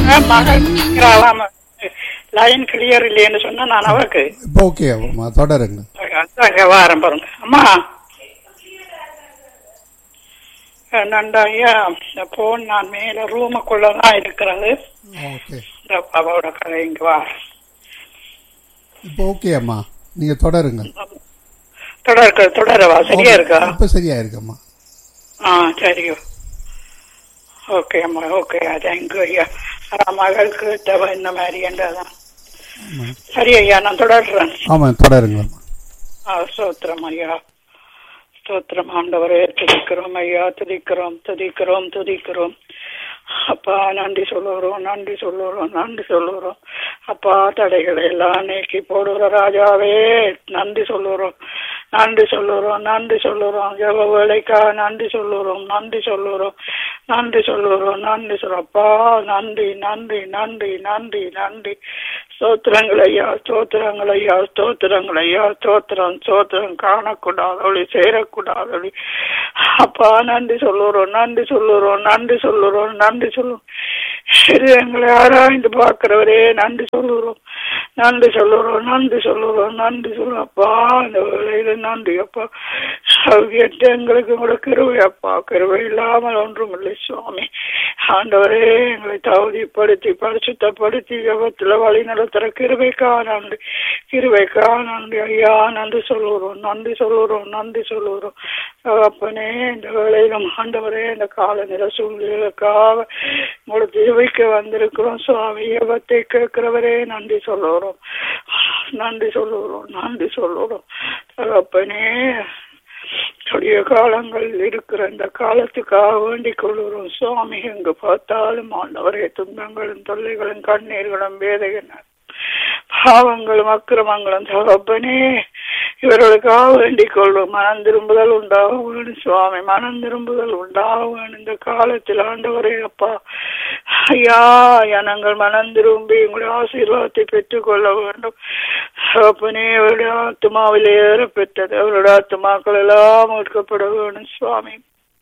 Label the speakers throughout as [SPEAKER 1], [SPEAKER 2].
[SPEAKER 1] மகள் இருக்கிறாளாம் line clear இல்லைன்னு சொன்னா நான் அவருக்கு
[SPEAKER 2] இப்போ ஓகே அம்மா தொடருங்க
[SPEAKER 1] அங்க வாரம் பாருங்க அம்மா நண்டா ஐயா இந்த போன் நான் மேல ரூமுக்குள்ளதான் இருக்கிறது
[SPEAKER 2] ஓகே
[SPEAKER 1] இந்த அவரோட கதை இங்க வா
[SPEAKER 2] இப்போ ஓகே அம்மா நீங்க தொடருங்க
[SPEAKER 1] தொடர்க்க தொடரவா சரியா இருக்கா
[SPEAKER 2] இப்போ சரியா இருக்கும்மா
[SPEAKER 1] ஆ சரி ஓகே அம்மா ஓகே தேங்க்யூ ஐயா அதான் மகளுக்கு தேவை இந்த மாதிரி என்றதான் சரி ஐயா நான் தொடர்றேன்
[SPEAKER 2] ஆமாம் தொடருங்கம்மா
[SPEAKER 1] ஆ, ஸ்தோத்திரம் ஐயா ஸ்தோத்திரம் ஆண்டவரே துதிக்கிறோம் ஐயா துதிக்கிறோம் துதிக்கிறோம் துதிக்கிறோம் அப்பா நன்றி சொல்லுறோம் நன்றி சொல்லுறோம் நன்றி சொல்லுறோம் அப்பா தடைகளை எல்லாம் நீக்கி போடுற ராஜாவே நன்றி சொல்லுறோம் நன்றி சொல்லுறோம் நன்றி சொல்லுறோம் ஜெப வேலைக்கா நன்றி சொல்லுறோம் நன்றி சொல்லுறோம் நன்றி சொல்லுறோம் நன்றி சொல்றோம் அப்பா நன்றி நன்றி நன்றி நன்றி நன்றி ஸ்தோத்திரங்கள் ஐயா ஸ்தோத்திரங்கள் ஐயா ஸ்தோத்திரங்கள் ஐயா ஸ்தோத்திரம் ஸ்தோத்திரம் காணக்கூடாதவளி சேரக்கூடாதவளி அப்பா நன்றி சொல்லுறோம் நன்றி சொல்லுறோம் நன்றி சொல்லுறோம் நன்றி சொல்லுவோம் சரி எங்களை ஆராய்ந்து பார்க்கிறவரே நன்றி சொல்லுறோம் நன்றி சொல்லுறோம் நன்றி சொல்லுறோம் நன்றி சொல்லுவோம் அப்பா இந்த வேலையில நன்றி அப்பா சௌகியத்தை எங்களுக்கு உங்களோட கிருவை அப்பா கிருவை இல்லாமல் ஒன்றும் இல்லை சுவாமி ஆண்டவரே எங்களை தகுதிப்படுத்தி பரிசுத்தப்படுத்தி விபத்துல வழி நடத்துற கிருவைக்கா நன்றி கிருவைக்கா நன்றி ஐயா நன்றி சொல்லுறோம் நன்றி சொல்லுறோம் நன்றி சொல்லுறோம் அப்பனே இந்த வேலையிலும் ஆண்டவரே இந்த காலநிலை சூழ்நிலைகளுக்காக உங்களை தேவைக்க வந்திருக்கிறோம் சுவாமி விபத்தை கேட்கிறவரே நன்றி சொல்லுறோம் நன்றி சொல்லுறோம் நன்றி சொல்லுறோம் தகப்பனே கொடிய காலங்கள் இருக்கிற இந்த காலத்துக்காக வேண்டிக் கொள்கிறோம் சுவாமி எங்கு பார்த்தாலும் ஆண்டவரே துன்பங்களும் தொல்லைகளும் கண்ணீர்களும் வேதகன பாவங்களும் அக்கிரமங்களும் தகப்பனே இவர்களுக்காக வேண்டிக் கொள்வோம் மனம் திரும்புதல் உண்டாக வேணும் சுவாமி மனம் திரும்புதல் உண்டாக வேணும் இந்த காலத்தில் ஆண்டவரே அப்பா ஐயா ஜனங்கள் மனம் திரும்பி உங்களுடைய ஆசீர்வாதத்தை பெற்றுக் கொள்ள வேண்டும் அப்பனே அவருடைய ஆத்மாவில் ஏற பெற்றது அவருடைய ஆத்மாக்கள் எல்லாம் மீட்கப்பட வேணும் சுவாமி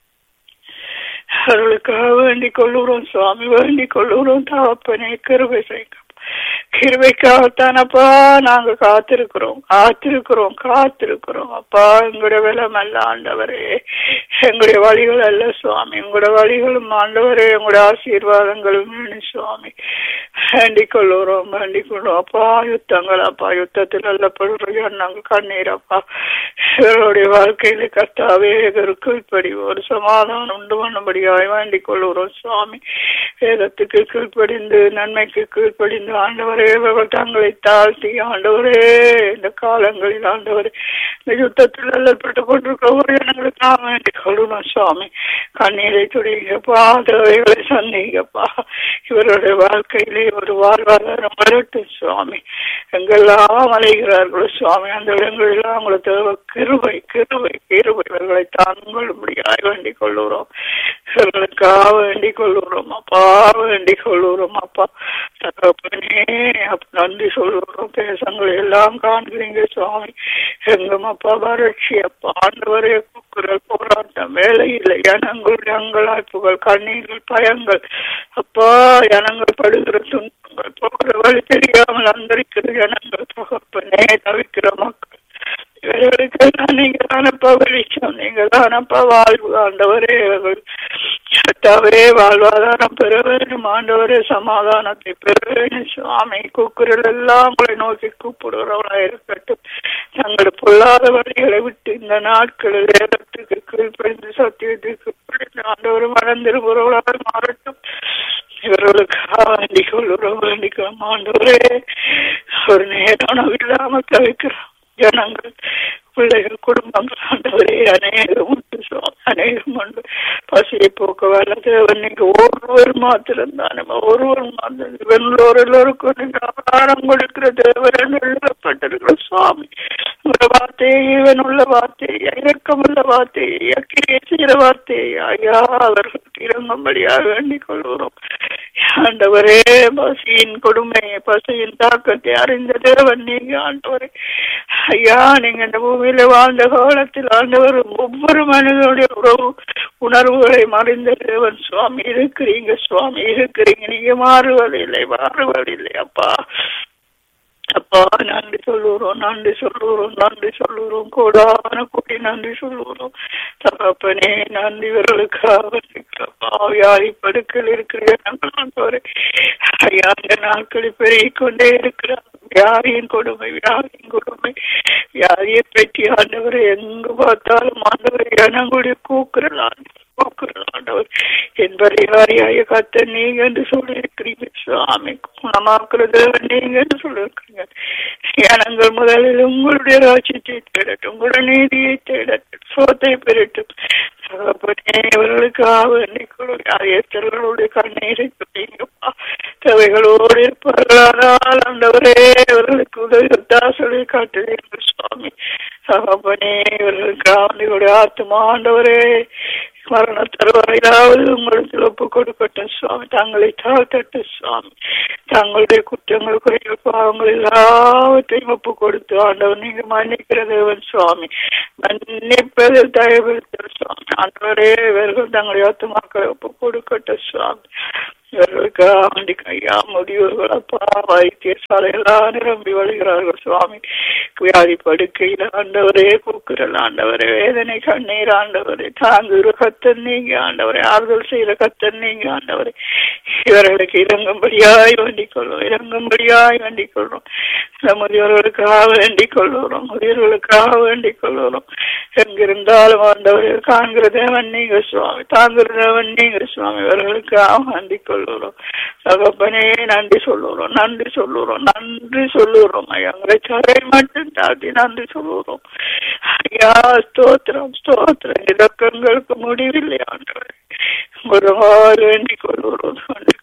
[SPEAKER 1] அவர்களுக்காக வேண்டிக் கொள்ளுகிறோம் சுவாமி வேண்டிக் கொள்ளுகிறோம் தகப்பனே கருவை செய்க கிருபைக்காகத்தானப்பா நாங்க காத்திருக்கிறோம் காத்திருக்கிறோம் காத்திருக்கிறோம் அப்பா எங்களுடைய விலம் அல்ல ஆண்டவரே எங்களுடைய வழிகள் அல்ல சுவாமி உங்களுடைய வழிகளும் ஆண்டவரே எங்களுடைய ஆசீர்வாதங்களும் வேணும் சுவாமி வேண்டிக் கொள்ளுறோம் வேண்டிக் கொள்ளும் அப்பா யுத்தங்கள் அப்பா யுத்தத்தில் அல்லப்படுற நாங்கள் கண்ணீர் அப்பா இவருடைய வாழ்க்கையில கர்த்தாவே இதற்கு இப்படி ஒரு சமாதானம் உண்டு பண்ணும்படியாய் வேண்டிக் கொள்ளுகிறோம் சுவாமி வேதத்துக்கு கீழ்ப்படிந்து நன்மைக்கு கீழ்ப்படிந்து ஆண்டவரே இவர்கள் தங்களை தாழ்த்தி ஆண்டவரே இந்த காலங்களில் ஆண்டவரே இந்த யுத்தத்தில் அல்லப்பட்டு கொண்டிருக்கிற எங்களுக்கு நாம் வேண்டிக் கொள்ளணும் சுவாமி கண்ணீரை துடைங்கப்பா தேவைகளை சந்திங்கப்பா இவருடைய வாழ்க்கையிலே ஒரு வாழ்வாதாரம் வரட்டும் சுவாமி எங்கெல்லாம் அலைகிறார்களோ சுவாமி அந்த இடங்களெல்லாம் உங்களை தேவை கிருபை கிருபை கிருபை இவர்களை தாங்களும்படியாய் வேண்டிக் கொள்ளுகிறோம் இவர்களுக்காக வேண்டிக் கொள்ளுகிறோம் அப்பா வேண்டிக் கொள்ளுகிறோம் அப்பா தகப்பனே அப்ப நன்றி சொல்லுகிறோம் தேசங்களை எல்லாம் காண்கிறீங்க சுவாமி எங்கும் அப்பா வறட்சி அப்பா ஆண்டவரே குக்குரல் போராட்டம் வேலை இல்லை ஜனங்களுடைய அங்கலாய்ப்புகள் கண்ணீர்கள் பயங்கள் அப்பா ஜனங்கள் படுகிற துன்பங்கள் போகிற வழி தெரியாமல் அந்தரிக்கிற ஜனங்கள் தகப்பனே தவிக்கிற மக்கள் இவர்களுக்கு நீங்க தானப்பா வெளிச்சம் நீங்க தானப்பா வாழ்வு ஆண்டவரே கர்த்தாவே வாழ்வாதாரம் பெற வேண்டும் ஆண்டவரே சமாதானத்தை பெற வேண்டும் சுவாமி கூக்குரல் எல்லாம் உங்களை நோக்கி கூப்பிடுகிறவளா இருக்கட்டும் தங்கள் பொல்லாத வழிகளை விட்டு இந்த நாட்களில் வேதத்துக்கு கீழ்ப்படிந்து சத்தியத்துக்கு கீழ்ப்படிந்து ஆண்டவர் மறந்திருக்கிறவளாக மாறட்டும் இவர்களுக்காக வேண்டிக் கொள்ளுறோம் வேண்டிக்கிறோம் ஆண்டவரே ஒரு நேரம் இல்லாமல் தவிக்கிறோம் ஜனங்கள் பிள்ளைகள் குடும்பங்கள் ஆண்டவரே அநேகம் உண்டு சுவாமி அநேகம் உண்டு பசியை போக்க வர தேவன் நீங்க ஒருவர் மாத்திரம் தானே ஒருவர் மாத்திரம் இவங்களோர் எல்லோருக்கும் நீங்க ஆதாரம் கொடுக்கிற தேவன் எழுதப்பட்டிருக்கிற சுவாமி உங்களோட வார்த்தையை இவன் உள்ள வார்த்தையை இரக்கமுள்ள வார்த்தையை அக்கிரியை செய்கிற வார்த்தையை ஐயா அவர்களுக்கு இறங்கும்படியாக வேண்டிக் கொள்கிறோம் ஆண்டவரே பசியின் கொடுமையை பசியின் தாக்கத்தை அறிந்த தேவன் நீங்க ஆண்டவரே ஐயா நீங்க இந்த பூமியில வாழ்ந்த காலத்தில் ஆண்டவர் ஒவ்வொரு மனிதனுடைய உறவு உணர்வுகளை மறைந்த தேவன் சுவாமி இருக்கிறீங்க சுவாமி இருக்கிறீங்க நீங்க மாறுவதில்லை மாறுவதில்லை அப்பா அப்பா நன்றி சொல்லுறோம் நன்றி சொல்லுறோம் நன்றி சொல்லுறோம் கோடான கோடி நன்றி சொல்லுறோம் தகப்பனே நன்றி இவர்களுக்காக அப்பா வியாதி படுக்கையில் இருக்கிற நாங்கள் ஐயா அந்த நாட்களில் பெருகிக் கொண்டே இருக்கிறார் வியாதியின் கொடுமை வியாதியின் கொடுமை வியாதியை பற்றி ஆண்டவர் எங்கு பார்த்தாலும் ஆண்டவர் எனங்குடி கூக்குறலாம் ஆண்டவர் என் பரிகாரியாய கத்த நீங்க என்று சொல்லியிருக்கிறீங்க சுவாமி குணமாக்குறது நீங்க என்று சொல்லியிருக்கிறீங்க எனங்கள் முதலில் உங்களுடைய ராஜ்யத்தை தேடட்டும் உங்களுடைய நீதியை தேடட்டும் சோத்தை பெறட்டும் இவர்களுக்காக எத்தர்களுடைய கண்ணீரை சொல்லிங்கப்பா தேவைகளோடு இருப்பார்களானால் ஆண்டவரே இவர்களுக்கு உதவி சொல்லி காட்டுவீர்கள் சுவாமி சகப்பனே இவர்களுக்கு ஆத்மா ஆண்டவரே மரண தருவாயிலாவது உங்களுக்கு ஒப்பு கொடுக்கட்டும் சுவாமி தங்களை தாழ்த்தட்டும் சுவாமி தங்களுடைய குற்றங்கள் குறைகள் பாவங்கள் எல்லாவற்றையும் ஒப்பு கொடுத்து ஆண்டவர் நீங்க மன்னிக்கிற தேவன் சுவாமி மன்னிப்பதில் தயவுறுத்தல் சுவாமி ஆண்டவரே இவர்கள் தங்களுடைய ஆத்துமாக்களை ஒப்பு கொடுக்கட்டும் சுவாமி இவர்களுக்கு ஆண்டி கையா முதியோர்கள் அப்பா வைத்தியசாலை எல்லாம் நிரம்பி வழிகிறார்கள் சுவாமி வியாதி படுக்கையில் ஆண்டவரே கூக்குரல் ஆண்டவரே வேதனை கண்ணீர் ஆண்டவரே தாங்குகிற கத்தன் நீங்க ஆண்டவரே ஆறுதல் செய்கிற கத்தன் நீங்க ஆண்டவரே இவர்களுக்கு இறங்கும்படியாய் வேண்டிக் கொள்வோம் இறங்கும்படியாய் வேண்டிக் கொள்வோம் இந்த முதியோர்களுக்காக வேண்டிக் கொள்ளுறோம் முதியோர்களுக்காக வேண்டிக் கொள்ளுறோம் எங்கிருந்தாலும் ஆண்டவரை காண்கிற தேவன் நீங்க சுவாமி தாங்குகிற தேவன் நீங்க சுவாமி இவர்களுக்காக வேண்டிக் கொள்ளுறோம் தகப்பனே நன்றி சொல்லுறோம் நன்றி சொல்லுறோம் நன்றி சொல்லுறோம் எங்களை சரை மட்டும் தாட்டி நன்றி சொல்லுறோம் ஐயா ஸ்தோத்திரம் ஸ்தோத்திரம் இலக்கங்களுக்கு முடிவில்லை ஆண்டவரே ஒரு நாள் வேண்டிக் கொள்கிறோம்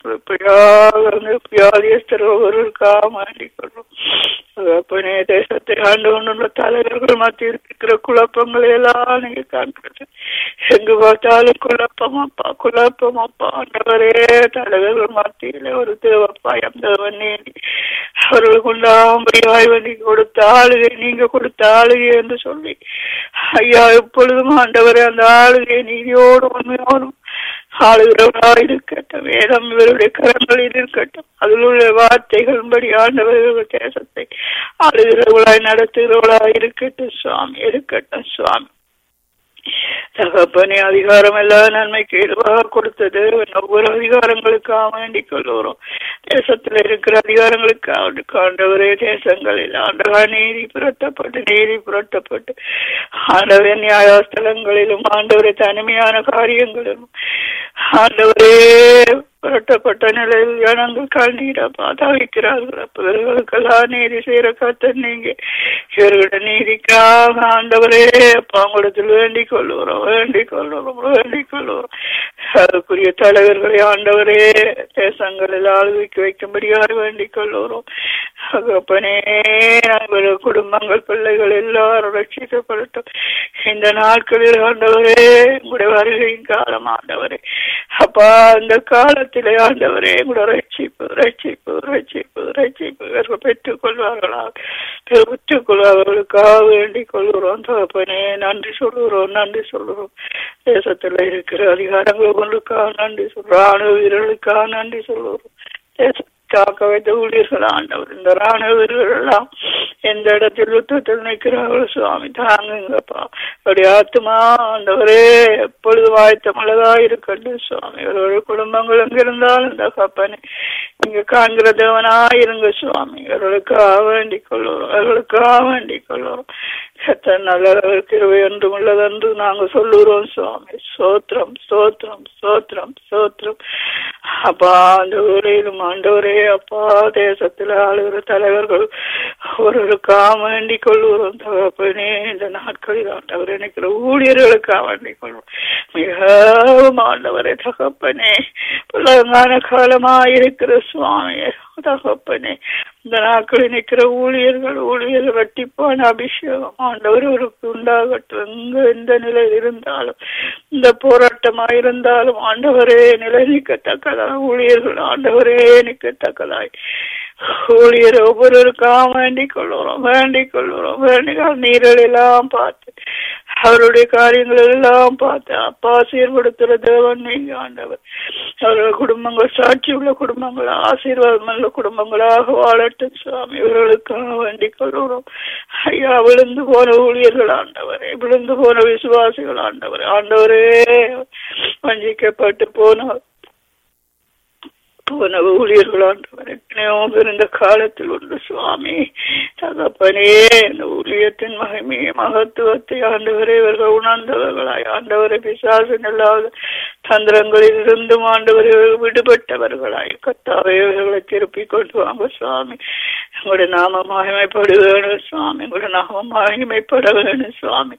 [SPEAKER 1] வியாதியஸ்தரோவர்களுக்காக வேண்டிக் கொள்வோம் அப்பனே தேசத்தை ஆண்டு கொண்டுள்ள தலைவர்கள் மத்தியில் இருக்கிற குழப்பங்களை எல்லாம் நீங்க காண்கிறது எங்கு பார்த்தாலும் குழப்பம் அப்பா குழப்பம் அப்பா ஆண்டவரே தலைவர்கள் மத்தியில ஒரு தேவப்பாயம் தேவன் நீதி அவர்களுக்கு உண்டாம்படியாய் வேண்டி கொடுத்த ஆளுகை நீங்க கொடுத்த ஆளுகை என்று சொல்லி ஐயா எப்பொழுதும் ஆண்டவரே அந்த ஆளுகை நீதியோடு உண்மையோடும் ஆளுகிறவராக இருக்கட்டும் வேதம் இவருடைய கரங்களில் இருக்கட்டும் அதில் உள்ள வார்த்தைகளின்படி ஆண்டவர்கள் தேசத்தை ஆளுகிறவர்களாய் நடத்துகிறவர்களாய் இருக்கட்டும் சுவாமி இருக்கட்டும் சுவாமி தகப்பனே அதிகாரம் எல்லா நன்மைக்கு எதுவாக கொடுத்தது ஒவ்வொரு அதிகாரங்களுக்காக வேண்டிக் கொள்கிறோம் தேசத்துல இருக்கிற அதிகாரங்களுக்காக ஆண்டவரே தேசங்களில் ஆண்டவா நீதி புரட்டப்பட்டு நீதி புரட்டப்பட்டு ஆண்டவரே நியாயஸ்தலங்களிலும் ஆண்டவரே தனிமையான காரியங்களிலும் ஆண்டவரே புரட்டப்பட்ட நிலையில் ஜனங்கள் கண்ணீரப்பா தவிக்கிறார்கள் அப்ப இவர்களுக்கெல்லாம் நீதி செய்யற கத்த நீங்க இவர்களோட நீதிக்காக ஆண்டவரே அப்பா உங்களிடத்தில் வேண்டிக் கொள்ளுகிறோம் வேண்டிக் கொள்ளுகிறோம் வேண்டிக் கொள்ளுகிறோம் அதுக்குரிய தலைவர்களை ஆண்டவரே தேசங்களில் ஆளுகைக்கு வைக்கும்படியாக வேண்டிக் கொள்ளுகிறோம் அப்பனே குடும்பங்கள் பிள்ளைகள் எல்லாரும் ரட்சிக்கப்படட்டும் இந்த நாட்களில் ஆண்டவரே உங்களுடைய வருகையின் காலம் ஆண்டவரே அப்பா அந்த காலத்திலே ஆண்டவரே கூட ரட்சிப்பு ரட்சிப்பு ரட்சிப்பு ரட்சிப்பு இவர்கள் பெற்றுக் கொள்வார்களா பெற்றுக் கொள்வார்களுக்காக வேண்டிக் கொள்கிறோம் தகப்பனே நன்றி சொல்லுகிறோம் நன்றி சொல்லுகிறோம் தேசத்துல இருக்கிற அதிகாரங்கள் ஒன்றுக்காக நன்றி சொல்றோம் ராணுவ வீரர்களுக்காக நன்றி சொல்லுகிறோம் தேச காக்க வைத்த ஊழியர்கள் ஆண்டவர் இந்த ராணுவ வீரர்கள் எல்லாம் எந்த இடத்தில் யுத்தத்தில் நிற்கிறார்கள் சுவாமி தாங்குங்கப்பா அப்படி ஆத்மா ஆண்டவரே எப்பொழுது வாய்த்தமுள்ளதா இருக்கட்டும் சுவாமி ஒரு குடும்பங்கள் எங்க இருந்தாலும் இந்த கப்பனை நீங்க காண்கிற தேவனா இருங்க சுவாமி அவர்களுக்காக வேண்டிக் கொள்ளுவோம் அவர்களுக்காக வேண்டிக் கொள்ளுவோம் எத்தனை நல்ல கிருவை என்றும் உள்ளதென்று நாங்க சொல்லுறோம் சுவாமி சோத்திரம் சோத்திரம் சோத்திரம் சோத்திரம் அப்பா அந்த ஊரையிலும் ஆண்டவரே அப்பா தேசத்துல ஆளுகிற தலைவர்கள் ஒருவருக்காக வேண்டிக் கொள்ளுகிறோம் தகப்பனே இந்த நாட்களில் ஆண்டவர் நினைக்கிற ஊழியர்களுக்காக வேண்டிக் கொள்வோம் மிகவும் ஆண்டவரே தகப்பனே புலங்கான காலமா இருக்கிற சுவாமியே தகப்பனே இந்த நாட்களில் நிற்கிற ஊழியர்கள் ஊழியர்கள் வட்டிப்பான அபிஷேகம் ஆண்டவர் அவருக்கு உண்டாகட்டும் எங்க எந்த நிலையில் இருந்தாலும் இந்த போராட்டமா இருந்தாலும் ஆண்டவரே நிலை நிற்கத்தக்கதாய் ஊழியர்கள் ஆண்டவரே நிற்கத்தக்கதாய் ஊழியர் ஒவ்வொருவருக்காக வேண்டிக் கொள்ளுறோம் வேண்டிக் கொள்ளுறோம் வேண்டிக் நீர்கள் எல்லாம் பார்த்து அவருடைய காரியங்கள் எல்லாம் பார்த்து அப்பா சீர்படுத்துற தேவன் நீங்க ஆண்டவர் அவர்கள் குடும்பங்கள் சாட்சி உள்ள குடும்பங்கள் ஆசீர்வாதம் உள்ள குடும்பங்களாக வாழட்டும் சுவாமி இவர்களுக்காக வேண்டிக் கொள்கிறோம் ஐயா விழுந்து போன ஊழியர்கள் ஆண்டவரே விழுந்து போன விசுவாசிகள் ஆண்டவர் ஆண்டவரே வஞ்சிக்கப்பட்டு போன போன ஊழியர்கள் ஆண்டவர் எத்தனையோ பேர் இந்த காலத்தில் உண்டு சுவாமி தகப்பனே இந்த ஊழியத்தின் மகிமையை மகத்துவத்தை ஆண்டவரே இவர்கள் உணர்ந்தவர்களாய் ஆண்டவரை பிசாசு இல்லாத தந்திரங்களில் இருந்தும் ஆண்டவரை விடுபட்டவர்களாய் கத்தாவே இவர்களை திருப்பி கொண்டு வாங்க சுவாமி உங்களுடைய நாம மகிமைப்பட வேணும் சுவாமி உங்களுடைய நாம மகிமைப்பட வேணும் சுவாமி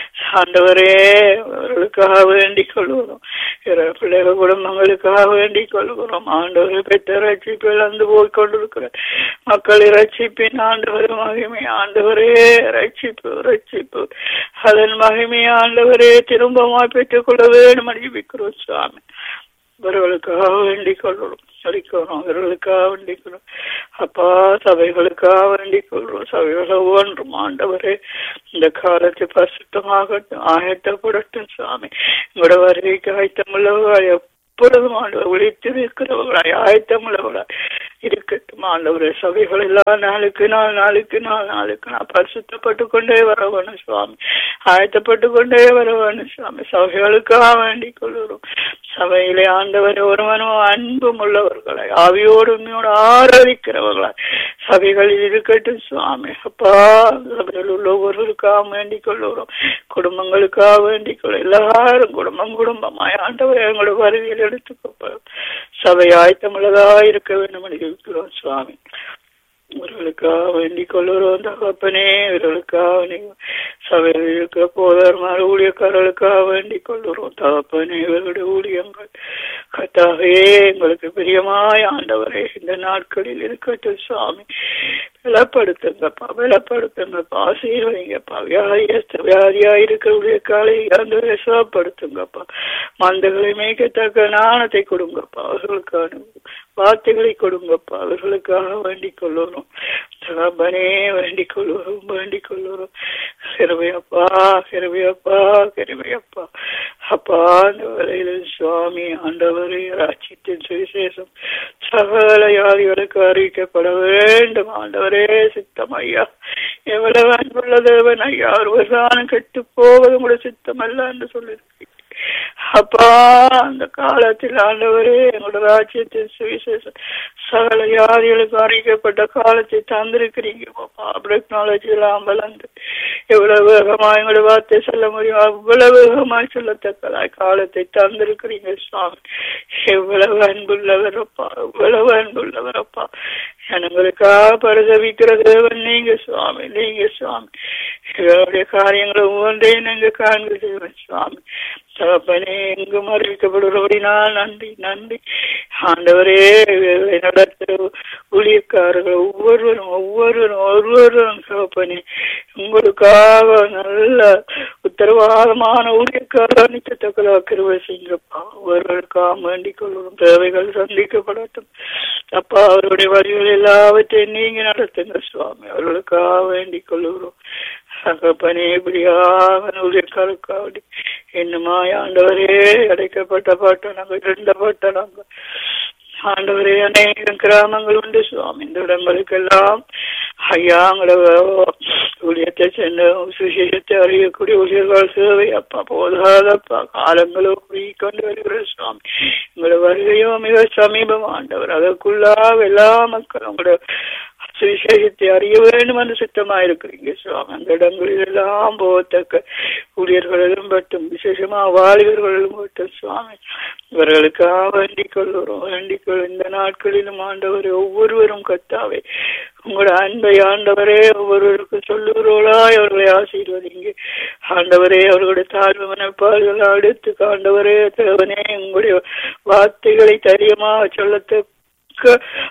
[SPEAKER 1] ஆண்டவரே அவர்களுக்காக வேண்டிக் கொள்கிறோம் பிள்ளைகள் குடும்பங்களுக்காக வேண்டிக் கொள்கிறோம் ஆண்டவரை பெற்ற ரட்சிப்பு இழந்து போய் கொண்டிருக்கிற மக்கள் ரட்சிப்பின் ஆண்டவர் மகிமை ஆண்டவரே ரட்சிப்பு ரட்சிப்பு அதன் மகிமை ஆண்டவரே திரும்பமாய் பெற்றுக்கொள்ள வேண்டும் அறிவிக்கிறோம் சுவாமி இவர்களுக்காக வேண்டிக் கொள்கிறோம் சொல்லிக்கிறோம் இவர்களுக்காக வேண்டிக் கொள்ளும் அப்பா சபைகளுக்காக வேண்டிக் கொள்றோம் சபைகள் ஒவ்வொன்றும் ஆண்டவரே இந்த காலத்தை பசுத்தமாகட்டும் ஆயத்தப்படட்டும் சுவாமி உங்களோட வருகைக்கு ஆயத்தமுள்ளவர்கள் எப்பொழுதும் ஆண்டவர் விழித்திருக்கிறவர்களாய் ஆயத்தமுள்ளவர்களாய் இருக்கட்டும் ஆண்டவரே சபைகள் எல்லாம் நாளுக்கு நாள் நாளுக்கு நாள் நாளுக்கு நாள் பரிசுத்தப்பட்டு கொண்டே வர வேணும் சுவாமி ஆயத்தப்பட்டு கொண்டே வர வேணும் சுவாமி சபைகளுக்காக வேண்டிக் கொள்கிறோம் சபையிலே ஆண்டவர் ஒருவனும் அன்பும் உள்ளவர்களாய் ஆவியோடு உண்மையோடு ஆராதிக்கிறவர்களாய் சபைகளில் இருக்கட்டும் சுவாமி அப்பா சபையில் உள்ள ஒவ்வொருவருக்காக வேண்டிக் கொள்ளுகிறோம் குடும்பங்களுக்காக வேண்டிக் கொள்ள எல்லாரும் குடும்பம் குடும்பமாய் ஆண்டவர் எங்களோட வருகையில் எடுத்துக்கப்படும் சபை ஆயத்தமுள்ளதா இருக்க வேண்டும் என்று இருக்கிறோம் சுவாமி இவர்களுக்காக வேண்டிக் கொள்ளுறோம் தகப்பனே இவர்களுக்காக நீங்க சபையில் இருக்கிற போதர்மார் ஊழியக்காரர்களுக்காக வேண்டிக் கொள்ளுறோம் தகப்பனே இவர்களுடைய ஊழியங்கள் கத்தாவே எங்களுக்கு பிரியமாய் ஆண்டவரே இந்த நாட்களில் இருக்கட்டும் சுவாமி பலப்படுத்துங்கப்பா பலப்படுத்துங்கப்பா ஆசீர்வைங்கப்பா வியாதியஸ்த வியாதியா இருக்கிற ஊழியக்காலை ஆண்டவரை சுகப்படுத்துங்கப்பா மந்தகளை மேய்க்கத்தக்க நாணத்தை கொடுங்கப்பா அவர்களுக்கான வார்த்தைகளை கொடுங்கப்பா அவர்களுக்காக வேண்டிக் கொள்ளணும் தகப்பனே வேண்டிக் கொள்ளுறோம் வேண்டிக் கொள்ளுறோம் கிருபையப்பா கிருபையப்பா கிருபையப்பா அப்பா அந்த வரையில் சுவாமி ஆண்டவரே ராட்சியத்தின் சுவிசேஷம் சகல யாதிகளுக்கு அறிவிக்கப்பட வேண்டும் ஆண்டவரே சித்தம் ஐயா எவ்வளவு அன்புள்ள தேவன் ஐயா ஒருவர்தான் கெட்டு போவது கூட சித்தம் அல்ல என்று சொல்லியிருக்கீங்க அப்பா அந்த காலத்தில் ஆண்டவரே எங்களோட ராஜ்யத்தின் சுவிசேஷம் சகல யாதிகளுக்கு அறிவிக்கப்பட்ட காலத்தை தந்திருக்கிறீங்க பாப்பா டெக்னாலஜி எல்லாம் வளர்ந்து எவ்வளவு வேகமா எங்களோட வார்த்தை சொல்ல முடியும் அவ்வளவு வேகமாய் சொல்லத்தக்கதாய் காலத்தை தந்திருக்கிறீங்க சுவாமி எவ்வளவு அன்புள்ளவரப்பா எவ்வளவு அன்புள்ளவரப்பா ஜனங்களுக்காக பரிதவிக்கிற தேவன் நீங்க சுவாமி நீங்க சுவாமி எங்களுடைய காரியங்களை ஒவ்வொன்றையும் நீங்க காண்க தேவன் சுவாமி தகப்பனே எங்கும் அறிவிக்கப்படுகிறபடினால் நன்றி நன்றி ஆண்டவரே இவர்களை நடத்த ஊழியக்காரர்கள் ஒவ்வொருவரும் ஒவ்வொருவரும் ஒவ்வொருவரும் தகப்பனே உங்களுக்காக நல்ல உத்தரவாதமான ஊழியக்காரர் நிச்சயத்தக்கதாக கிருவை செய்யுங்கப்பா ஒவ்வொருவருக்காக வேண்டிக் கொள்ளும் தேவைகள் சந்திக்கப்படட்டும் அப்பா அவருடைய வழிகள் எல்லாவற்றையும் நீங்க நடத்துங்க சுவாமி அவர்களுக்காக வேண்டிக் கொள்ளுகிறோம் தகப்பனே இப்படியாக ஊழியக்காரருக்காக என்னமா ஆண்டவரே அடைக்கப்பட்ட பட்டணங்கள் இருந்த பட்டணங்கள் ஆண்டவரே அநேக கிராமங்கள் உண்டு சுவாமி இந்த இடங்களுக்கெல்லாம் ஐயா ஊழியத்தை சென்ற சுசேஷத்தை அறியக்கூடிய ஊழியர்கள் சேவை அப்பா போதாதப்பா காலங்களோ கொண்டு வருகிற சுவாமி உங்களோட வருகையோ மிக சமீபம் ஆண்டவர் அதற்குள்ளாக எல்லா மக்களும் உங்களோட சுவிசேஷத்தை அறிய வேண்டும் என்று சித்தமா இருக்கிறீங்க சுவாமி அந்த இடங்களில் எல்லாம் போகத்தக்க ஊழியர்களும் பட்டும் விசேஷமா வாலிபர்களும் பட்டும் சுவாமி இவர்களுக்காக வேண்டிக் கொள்ளுறோம் வேண்டிக் கொள் இந்த நாட்களிலும் ஆண்டவரே ஒவ்வொருவரும் கத்தாவே உங்களோட அன்பை ஆண்டவரே ஒவ்வொருவருக்கும் சொல்லுகிறோளாய் அவர்களை ஆசீர்வதிங்க ஆண்டவரே அவர்களுடைய தாழ்வு மனப்பாடுகள் அடுத்து ஆண்டவரே தேவனே உங்களுடைய வார்த்தைகளை தைரியமாக சொல்லத்த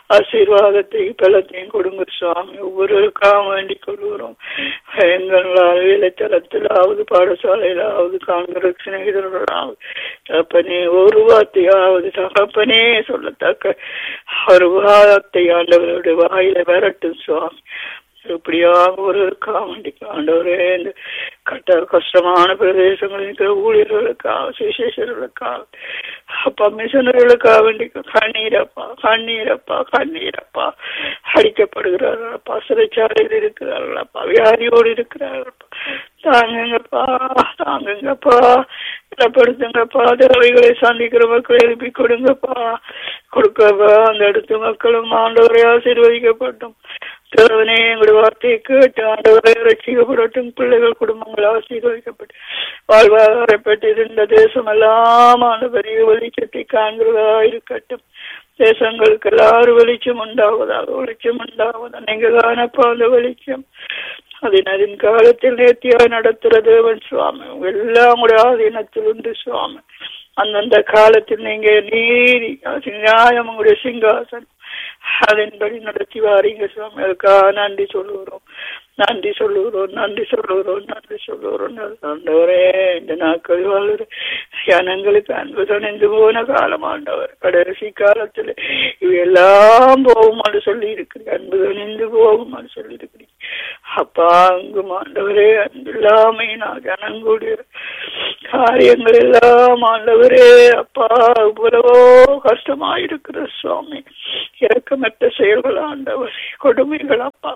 [SPEAKER 1] ஆசீர்வாதத்தை பலத்தையும் கொடுங்க சுவாமி ஒவ்வொருவருக்காக வேண்டிக் கொள்கிறோம் எங்களால் வேலைத்தளத்திலாவது பாடசாலையிலாவது காண்கிற சிநேகிதர்களாவது தகப்பனே ஒரு வார்த்தையாவது தகப்பனே சொல்லத்தக்க ஒரு வார்த்தை ஆண்டவருடைய வாயில வரட்டும் சுவாமி இப்படியாக ஒரு காமெடி ஆண்டவரே இந்த கட்ட கஷ்டமான பிரதேசங்களில் இருக்கிற ஊழியர்களுக்காக சுவிசேஷர்களுக்காக அப்பா மிஷனர்களுக்காக வேண்டி கண்ணீரப்பா கண்ணீரப்பா கண்ணீரப்பா அடிக்கப்படுகிறார்களப்பா சிறைச்சாலையில் இருக்கிறார்களப்பா வியாதியோடு இருக்கிறார்களப்பா தாங்குங்கப்பா தாங்குங்கப்பா பலப்படுத்துங்கப்பா தேவைகளை சந்திக்கிற மக்களை எழுப்பி கொடுங்கப்பா கொடுக்கப்பா அந்த அடுத்த மக்களும் ஆண்டவரை ஆசீர்வதிக்கப்பட்டும் தேவனே எங்களுடைய வார்த்தையை கேட்டு ஆண்டவரை ரசிக்கப்படட்டும் பிள்ளைகள் குடும்பங்கள் ஆசீர்வதிக்கப்பட்டு வாழ்வாதாரப்பட்டு இருந்த தேசம் எல்லாம் ஆண்டு பெரிய வெளிச்சத்தை காண்கிறதா இருக்கட்டும் தேசங்களுக்கு எல்லாரும் வெளிச்சம் உண்டாவதாக வெளிச்சம் உண்டாவதா நீங்க தானப்பா அந்த வெளிச்சம் அதன் அதன் காலத்தில் நேர்த்தியாக நடத்துற தேவன் சுவாமி எல்லாம் கூட ஆதீனத்தில் உண்டு சுவாமி அந்தந்த காலத்தில் நீங்க நீதி நியாயம் உங்களுடைய சிங்காசனம் அதன்படி நடத்தி வாரீங்க சுவாமி அதுக்காக நன்றி சொல்லுகிறோம் நன்றி சொல்லுகிறோம் நன்றி சொல்லுகிறோம் நன்றி சொல்லுகிறோம் ஆண்டவரே இந்த நாட்கள் வாழ்ற ஜனங்களுக்கு அன்பு தணிந்து போன காலம் ஆண்டவர் கடைசி காலத்துல இவையெல்லாம் போகுமாறு சொல்லி இருக்கிறீங்க அன்பு தணிந்து போகுமாறு சொல்லி இருக்கிறீங்க அப்பா அங்கும் ஆண்டவரே அன்பு இல்லாமே நான் ஜனங்களுடைய காரியங்கள் எல்லாம் ஆண்டவரே அப்பா இவ்வளவோ கஷ்டமாயிருக்கிற சுவாமி இறக்கமற்ற செயல்கள் ஆண்டவர் கொடுமைகள் அப்பா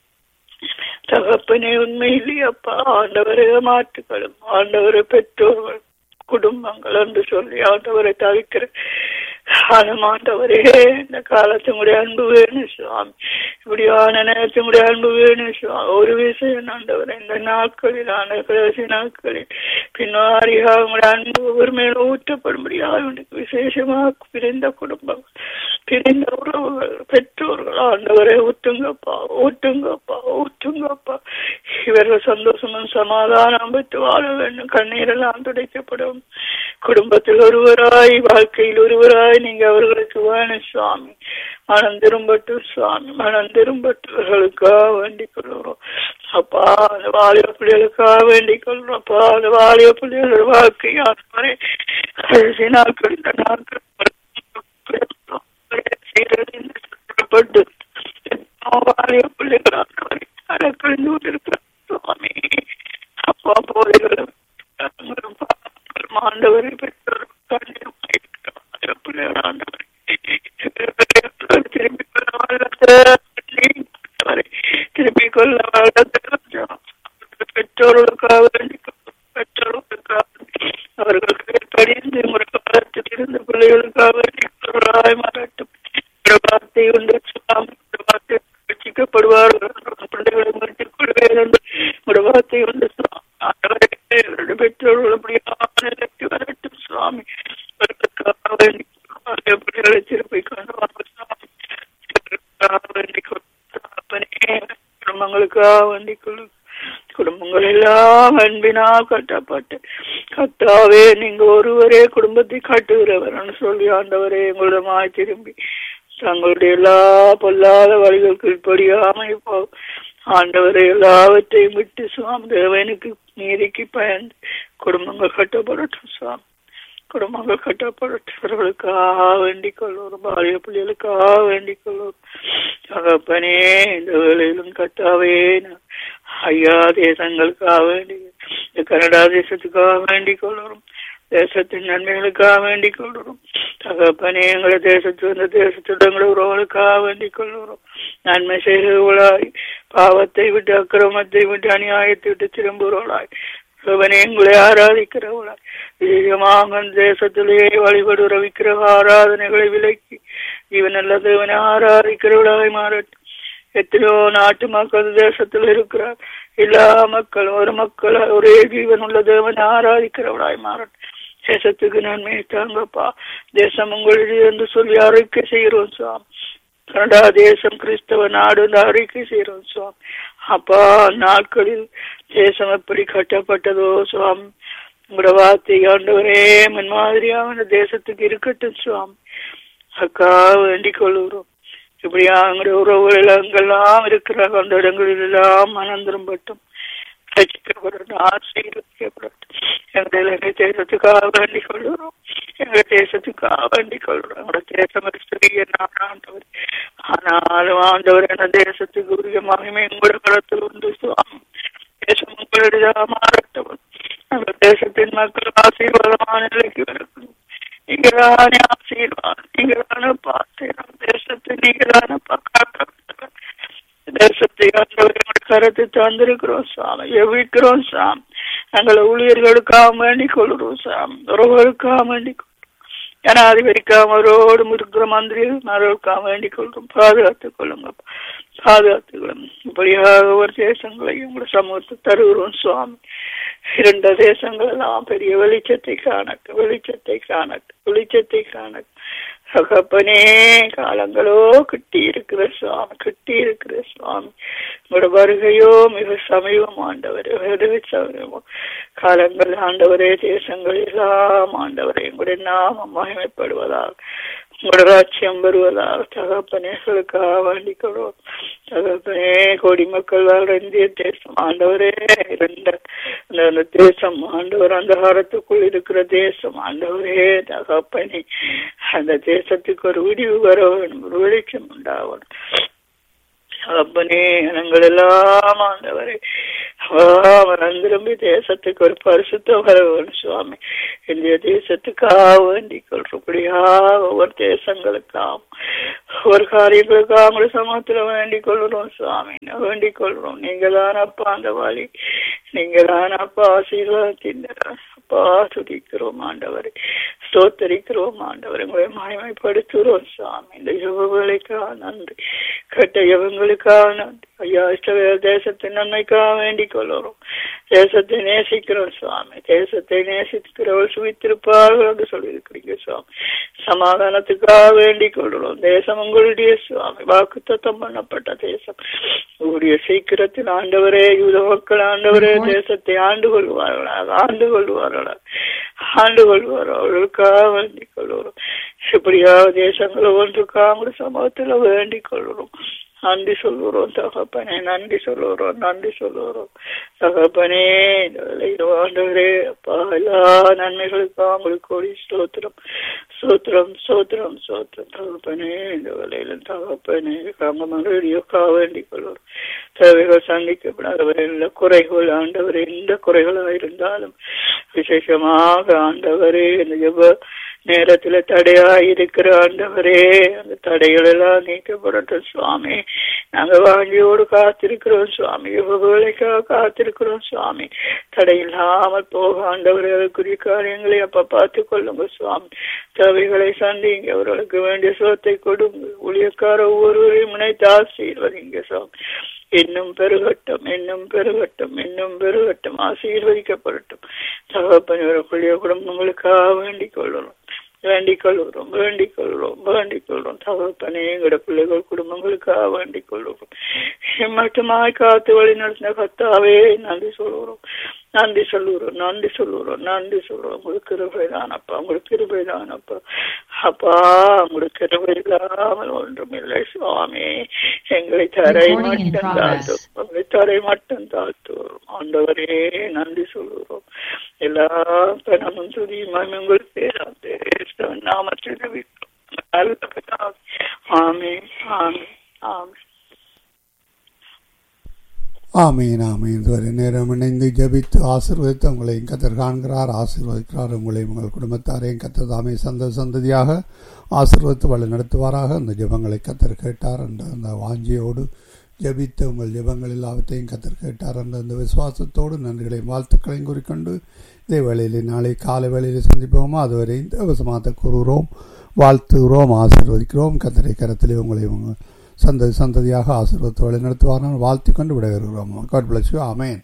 [SPEAKER 1] தகப்பனே உண்மையிலே அப்பா ஆண்டவரே மாற்றுகளும் ஆண்டவரை பெற்றோர்கள் குடும்பங்கள் என்று சொல்லி ஆண்டவரை தவிக்கிற ஆண்டவரே இந்த காலத்தினுடைய அன்பு வேணும் சுவாமி இப்படியான நேரத்தினுடைய அன்பு வேணும் சுவாமி ஒரு விஷயம் ஆண்டவர் இந்த நாட்களில் ஆன கடைசி நாட்களில் பின்னாரியாக உங்களுடைய அன்பு ஒரு மேல ஊற்றப்படும்படியாக உனக்கு விசேஷமாக பிரிந்த குடும்பங்கள் பிரிந்த உறவுகள் பெற்றோர்கள் ஆண்டவரை ஊற்றுங்கப்பா ஊற்றுங்கப்பா ஊற்றுங்கப்பா இவர்கள் சந்தோஷமும் சமாதானம் பெற்று வாழ வேண்டும் கண்ணீரெல்லாம் துடைக்கப்படும் குடும்பத்தில் ஒருவராய் வாழ்க்கையில் ஒருவராய் நீங்க அவர்களுக்கு வேணும் சுவாமி மனம் திரும்பட்டும் சுவாமி மனம் திரும்பட்டவர்களுக்காக வேண்டிக் கொள்கிறோம் அப்பா அந்த வாலிய பிள்ளைகளுக்காக வேண்டிக் கொள்றோம் அப்பா அந்த வாலிய பிள்ளைகளோட வாழ்க்கை ஆத்மரே கடைசி நாட்கள் இந்த நாட்கள் சீரழிந்து வாலிய பிள்ளைகள் ஆத்மரை கழிந்து கொண்டிருக்கிற சுவாமி அப்பா போதைகளும் ஆண்டவரை பெற்றோர் பிள்ளைகள் ஆண்டவர் திரும்பி திரும்பி கொள்ள பெற்றோர்களுக்காக வேண்டி பெற்றோர்களுக்காக அவர்களுக்கு படிந்து முறைப்பாடத்தில் இருந்த பிள்ளைகளுக்காக வேண்டி மாறட்டும் வார்த்தை உண்டு வார்த்தை ரசிக்கப்படுவார்கள் பிள்ளைகளை முடித்துக் கொள்வேன் என்று வார்த்தை உண்டு பெற்றோர்கள் அப்படியே வரட்டும் சுவாமி பிள்ளைகளை திருப்பி குடும்பங்களுக்காக வேண்டிக் கொள்ளு குடும்பங்கள் எல்லாம் அன்பினால் கட்டப்பட்டு கத்தாவே நீங்க ஒருவரே குடும்பத்தை காட்டுகிறவர் சொல்லி ஆண்டவரே எங்களிடமாய் திரும்பி தங்களுடைய எல்லா பொல்லாத வழிகள் கீழ்ப்படியாமல் இப்போ ஆண்டவரை எல்லாவற்றையும் விட்டு சுவாமி தேவனுக்கு நீதிக்கு பயந்து குடும்பங்கள் கட்டப்படட்டும் சுவாமி குடும்பங்கள் கட்டப்பட்டவர்களுக்காக வேண்டிக் கொள்வோம் பாலிய பிள்ளைகளுக்காக வேண்டிக் கொள்வோம் தகப்பனே இந்த வேலையிலும் கட்டாவே ஐயா தேசங்களுக்காக வேண்டி இந்த கனடா தேசத்துக்காக வேண்டிக் கொள்கிறோம் தேசத்தின் நன்மைகளுக்காக வேண்டிக் கொள்கிறோம் தகப்பனே எங்களை தேசத்து இந்த தேசத்துடன் எங்களை உறவுகளுக்காக வேண்டிக் கொள்கிறோம் நன்மை செய்கிறவர்களாய் பாவத்தை விட்டு அக்கிரமத்தை விட்டு அநியாயத்தை விட்டு திரும்புகிறவர்களாய் சிவனே எங்களை ஆராதிக்கிறவளாய் விஜயமாக தேசத்திலே வழிபடுகிற விக்கிரக ஆராதனைகளை விலக்கி இவன் நல்ல தேவனை ஆராதிக்கிறவளாய் மாறட்டும் எத்தனையோ நாட்டு மக்கள் தேசத்தில் இருக்கிறார் எல்லா மக்களும் ஒரு மக்கள் ஒரே ஜீவன் உள்ள தேவனை ஆராதிக்கிறவளாய் மாறட்டும் தேசத்துக்கு நன்மை தாங்கப்பா தேசம் உங்களுடைய என்று சொல்லி அறிக்கை செய்கிறோம் சுவாமி கனடா தேசம் கிறிஸ்தவ நாடு என்று அறிக்கை செய்கிறோம் சுவாமி அப்பா நாட்களில் தேசம் எப்படி கட்டப்பட்டதோ சுவாமி உங்களோட வார்த்தை ஆண்டவரே முன்மாதிரியாக அந்த தேசத்துக்கு இருக்கட்டும் சுவாமி அக்கா வேண்டிக் கொள்கிறோம் இப்படியா எங்களுடைய உறவுகள் எங்கெல்லாம் இருக்கிற அந்த இடங்களில் எல்லாம் மனம் திரும்பட்டும் ரசிக்கப்படட்டும் ஆசீர்வதிக்கப்படட்டும் எங்கள் இலங்கை தேசத்துக்காக வேண்டிக் கொள்கிறோம் எங்கள் தேசத்துக்காக வேண்டிக் கொள்கிறோம் எங்களோட தேசம் ஒரு சிறிய நாடாண்டவர் ஆனாலும் ஆண்டவர் என தேசத்துக்கு உரிய மகிமை உங்களோட களத்தில் உண்டு சுவாமி தேசம் உங்களுடைய மாறட்டும் எங்கள் தேசத்தின் மக்கள் ஆசீர்வாதமான நிலைக்கு வரணும் நீங்களான ஆசீர்வாதம் நீங்களான பார்த்தேன் தேசத்தை நீங்களான பார்க்க தேசத்தை ஆண்டவரை கரத்தை தந்திருக்கிறோம் சாமி எவிக்கிறோம் சாமி நாங்கள் ஊழியர்களுக்காக வேண்டிக் கொள்கிறோம் சாமி உறவுகளுக்காக வேண்டிக் கொள்கிறோம் ஜனாதிபதிக்காக அவரோடு இருக்கிற மந்திரிகள் அவர்களுக்காக வேண்டிக் கொள்கிறோம் பாதுகாத்துக் கொள்ளுங்க பாதுகாத்துக் கொள்ளுங்க இப்படியாக ஒரு தேசங்களையும் உங்களோட சமூகத்தை தருகிறோம் சுவாமி இரண்டு தேசங்கள் எல்லாம் பெரிய வெளிச்சத்தை காணட்டு வெளிச்சத்தை காணட்டு வெளிச்சத்தை காணட்டு தகப்பனே காலங்களோ கிட்டி இருக்கிற சுவாமி கிட்டி இருக்கிற சுவாமி உங்களோட வருகையோ மிக சமீபம் ஆண்டவர் வெகு சமீபம் காலங்கள் ஆண்டவரே தேசங்கள் எல்லாம் ஆண்டவரே உங்களுடைய நாமம் மகிமைப்படுவதாக உங்களோட ராட்சியம் வருவதாக தகப்பனேகளுக்காக வேண்டிக்கிறோம் தகப்பனே கோடி மக்கள் வாழ்ற இந்திய தேசம் ஆண்டவரே இருந்த அந்த தேசம் ஆண்டவர் அந்த காலத்துக்குள் இருக்கிற தேசம் ஆண்டவரே தகப்பனே அந்த தேசத்துக்கு ஒரு விடிவு வர வேணும் ஒரு வெளிச்சம் உண்டாகணும் அப்பனே எங்கள் எல்லாம் ஆண்டவரே அவன் திரும்பி தேசத்துக்கு ஒரு பரிசுத்த வர வேணும் சுவாமி இந்திய தேசத்துக்காக வேண்டிக் கொள்றபடியா ஒவ்வொரு தேசங்களுக்காக ஒவ்வொரு காரியங்களுக்காக உங்களை சமூகத்துல வேண்டிக் கொள்கிறோம் சுவாமி வேண்டிக் கொள்றோம் நீங்க அப்பா அந்த வழி நீங்க அப்பா ஆசீர்வாதத்தின் அப்பா துதிக்கிறோம் ஆண்டவரை ஸ்தோத்தரிக்கிறோம் ஆண்டவர் உங்களை மகிமைப்படுத்துகிறோம் சுவாமி இந்த யுவங்களுக்காக நன்றி கட்ட யுவங்களுக்காக நன்றி ஐயா இஷ்டவேல தேசத்தின் நன்மைக்காக வேண்டிக் கொள்கிறோம் தேசத்தை நேசிக்கிறோம் சுவாமி தேசத்தை நேசிக்கிறவள் சுவித்திருப்பார்கள் என்று சொல்லியிருக்கிறீங்க சுவாமி சமாதானத்துக்காக வேண்டிக் கொள்கிறோம் தேசம் உங்களுடைய சுவாமி வாக்கு தத்தம் பண்ணப்பட்ட தேசம் உங்களுடைய சீக்கிரத்தில் ஆண்டவரே யூத மக்கள் ஆண்டவரே தேசத்தை ஆண்டு கொள்வார்களாக ஆண்டு கொள்வார்களாக ஆண்டு கொள்வார் அவர்களுக்காக வேண்டிக் கொள்கிறோம் இப்படியாவது தேசங்கள் ஒன்றுக்காக சமூகத்தில் வேண்டிக் கொள்கிறோம் நன்றி சொல்லுறோம் தகப்பனே நன்றி சொல்லுறோம் நன்றி சொல்லுறோம் தகப்பனே ஆண்டவரே அப்பா எல்லா நன்மைகளுக்கும் உங்களுக்கு கோடி ஸ்தோத்திரம் ஸ்தோத்திரம் ஸ்தோத்திரம் ஸ்தோத்திரம் தகப்பனே இந்த வேலையில தகப்பனே காங்க மறுபடியோக்காக வேண்டிக் கொள்வோம் தேவைகள் சந்திக்கப்படாதவர்கள் குறைகள் ஆண்டவர் எந்த குறைகளாக இருந்தாலும் விசேஷமாக ஆண்டவரே இந்த ஜப நேரத்துல தடையா இருக்கிற ஆண்டவரே அந்த தடைகள் எல்லாம் நீக்கப்படட்டும் சுவாமி நாங்க வாங்கியோடு காத்திருக்கிறோம் சுவாமி வேலைக்காக காத்திருக்கிறோம் சுவாமி தடை இல்லாமல் போக ஆண்டவர் அதற்குரிய காரியங்களை அப்ப பார்த்து கொள்ளுங்க சுவாமி தேவைகளை சந்திங்க அவர்களுக்கு வேண்டிய சோத்தை கொடுங்க ஊழியக்கார ஒவ்வொருவரையும் முனைத்து ஆசீர்வதிங்க சுவாமி இன்னும் பெருகட்டும் இன்னும் பெருகட்டும் இன்னும் பெருகட்டும் ஆசீர்வதிக்கப்படட்டும் தகப்பனுடைய குடும்பங்களுக்காக வேண்டிக் கொள்ளணும் வேண்டிக் கொள்கிறோம் வேண்டிக் கொள்கிறோம் வேண்டிக் கொள்கிறோம் தகப்பனே எங்களோட பிள்ளைகள் குடும்பங்களுக்காக வேண்டிக் கொள்கிறோம் மட்டுமாய் காத்து வழி நடத்தின கத்தாவே நன்றி சொல்கிறோம் நன்றி சொல்லுகிறோம் நன்றி சொல்லுகிறோம் நன்றி சொல்லுறோம் உங்களுக்கு கிருபை தானப்பா உங்களுக்கு கிருபை தானப்பா அப்பா உங்களுக்கு கிருபை இல்லாமல் ஒன்றும் இல்லை சுவாமி எங்களை தரை மட்டும் தாழ்த்தும் உங்களை தரை மட்டும் தாழ்த்துவோம் ஆண்டவரே நன்றி சொல்லுகிறோம் எல்லா பணமும் துதியும் உங்களுக்கு பேராந்தே நாமத்தில் ஆமே ஆமே ஆமே
[SPEAKER 2] ஆமீன் ஆமீன் இதுவரை நேரம் இணைந்து ஜபித்து ஆசிர்வதித்து உங்களையும் கத்தர் காண்கிறார் ஆசீர்வதிக்கிறார் உங்களையும் உங்கள் குடும்பத்தாரையும் கத்தர் தாமே சந்த சந்ததியாக ஆசீர்வதித்து வழி நடத்துவாராக அந்த ஜபங்களை கத்தர் கேட்டார் என்ற அந்த வாஞ்சியோடு ஜபித்த உங்கள் ஜபங்கள் எல்லாவற்றையும் கத்தர் கேட்டார் என்ற அந்த விசுவாசத்தோடு நன்றிகளையும் வாழ்த்துக்களையும் குறிக்கொண்டு இதே வேளையிலே நாளை காலை வேளையில் சந்திப்போமா அதுவரை தேவசமாத்த கூறுகிறோம் வாழ்த்துகிறோம் ஆசீர்வதிக்கிறோம் கத்தரை கரத்திலே உங்களை உங்கள் சந்ததி சந்ததியாக ஆசீர்வத்தை வழி நடத்துவார்கள் வாழ்த்தி கொண்டு விடைபெறுகிறோம் காட் பிளஸ் யூ ஆமேன்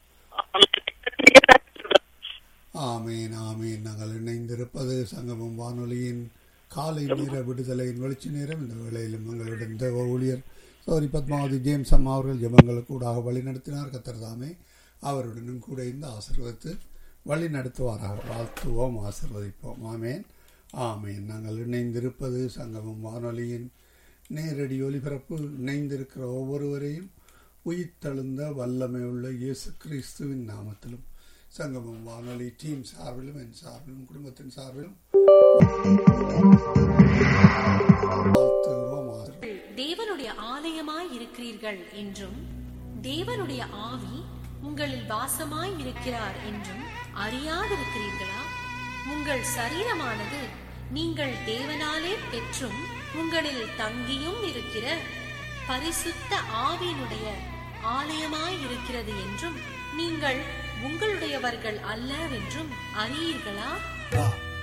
[SPEAKER 2] ஆமீன் ஆமீன் நாங்கள் இணைந்திருப்பது சங்கமம் வானொலியின் காலை நேர விடுதலையின் வெளிச்ச நேரம் இந்த வேளையிலும் எங்களுடன் தேவ ஊழியர் சௌரி பத்மாவதி ஜேம்ஸ் அம்மா அவர்கள் ஜபங்களுக்கு கூடாக வழி நடத்தினார் கத்தர்தாமே அவருடனும் கூட இந்த ஆசிர்வத்து வழி நடத்துவாராக வாழ்த்துவோம் ஆசிர்வதிப்போம் ஆமேன் ஆமேன் நாங்கள் இணைந்திருப்பது சங்கமம் வானொலியின் நேரடி ஒலிபரப்பு இணைந்திருக்கிற ஒவ்வொருவரையும் உயிர்த்தெழுந்த வல்லமையுள்ள இயேசு கிறிஸ்துவின் நாமத்திலும் சங்கமம் வானொலி டீம் சார்பிலும் என் சார்பிலும் குடும்பத்தின் சார்பிலும் வாழ்த்துகிறோம் ஆசீர்வதிக்கிறோம்.
[SPEAKER 3] தேவனுடைய ஆலயமாய் இருக்கிறீர்கள் என்றும் தேவனுடைய ஆவி உங்களில் வாசமாய் இருக்கிறார் என்றும் அறியாதிருக்கிறீர்களா உங்கள் சரீரமானது நீங்கள் தேவனாலே பெற்றும் உங்களில் தங்கியும் இருக்கிற பரிசுத்த ஆவியினுடைய ஆலயமாய் இருக்கிறது என்றும் நீங்கள் உங்களுடையவர்கள் அல்லவென்றும் அறியீர்களா
[SPEAKER 2] ஆ